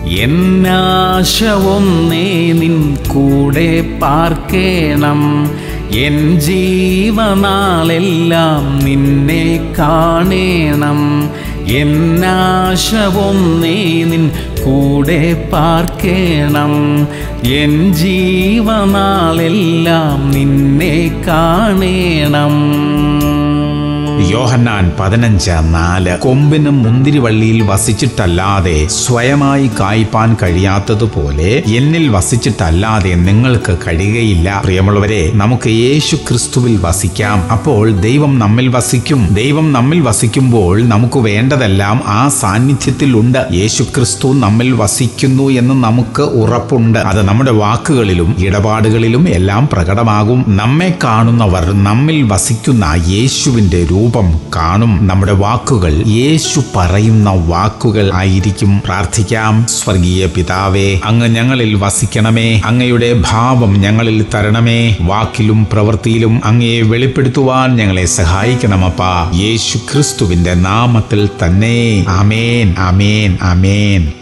എന്നാശവൊന്നേ നിൻ കൂടെ പാർക്കേണം എൻ ജീവനാളെല്ലാം നിന്നെ കാണേണം എന്നാശവൊന്നേ നിൻ കൂടെ പാർക്കേണം എൻ ജീവനാളെല്ലാം നിന്നെ കാണേണം യോഹന്നാൻ പതിനഞ്ച് നാല് കൊമ്പിന് മുന്തിരിവള്ളിയിൽ വസിച്ചിട്ടല്ലാതെ സ്വയമായി കായ്പാൻ കഴിയാത്തതുപോലെ എന്നിൽ വസിച്ചിട്ടല്ലാതെ നിങ്ങൾക്ക് കഴിയുകയില്ല പ്രിയമുള്ളവരെ നമുക്ക് യേശു ക്രിസ്തുവിൽ വസിക്കാം അപ്പോൾ ദൈവം നമ്മിൽ വസിക്കും ദൈവം നമ്മിൽ വസിക്കുമ്പോൾ നമുക്ക് വേണ്ടതെല്ലാം ആ സാന്നിധ്യത്തിൽ ഉണ്ട് യേശു ക്രിസ്തു നമ്മിൽ വസിക്കുന്നു എന്ന് നമുക്ക് ഉറപ്പുണ്ട് അത് നമ്മുടെ വാക്കുകളിലും ഇടപാടുകളിലും എല്ലാം പ്രകടമാകും നമ്മെ കാണുന്നവർ നമ്മിൽ വസിക്കുന്ന യേശുവിന്റെ രൂപം കാണും നമ്മുടെ വാക്കുകൾ യേശു പറയുന്ന വാക്കുകൾ ആയിരിക്കും പ്രാർത്ഥിക്കാം സ്വർഗീയ പിതാവേ അങ്ങ് ഞങ്ങളിൽ വസിക്കണമേ അങ്ങയുടെ ഭാവം ഞങ്ങളിൽ തരണമേ വാക്കിലും പ്രവൃത്തിയിലും അങ്ങയെ വെളിപ്പെടുത്തുവാൻ ഞങ്ങളെ സഹായിക്കണമപ്പാ യേശു ക്രിസ്തുവിന്റെ നാമത്തിൽ തന്നെ അമേൻ അമേൻ അമേൻ